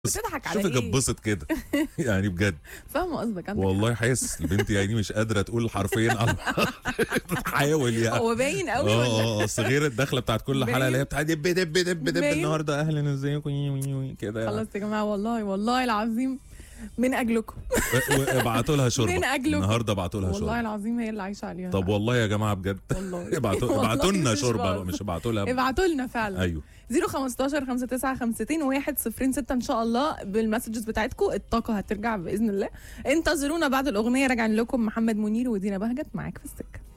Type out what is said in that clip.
بتضحك على شوفك ايه؟ اتبسط كده يعني بجد فاهمه قصدك عندك والله حاسس البنت يعني مش قادره تقول حرفين على بتحاول يعني هو باين قوي اه ولا اه اصل غير الدخله بتاعت كل حلقه اللي هي بتاعت دب دب دب دب باين. النهارده اهلا ازيكم كده يعني. خلاص يا جماعه والله والله العظيم من اجلكم و- وابعتوا لها شوربه من أجلكم. النهارده ابعتوا لها والله شوربه العظيم هي اللي عايشه عليها طب والله يا جماعه بجد والله ابعتوا والله ابعتوا لنا مش شوربه بقى، بهزر. مش ابعتوا لها ابعتوا لنا فعلا ايوه 015 59 50 1 0 6 ان شاء الله بالمسجز بتاعتكم الطاقه هترجع باذن الله انتظرونا بعد الاغنيه راجعين لكم محمد منير ودينا بهجت معاك في السكه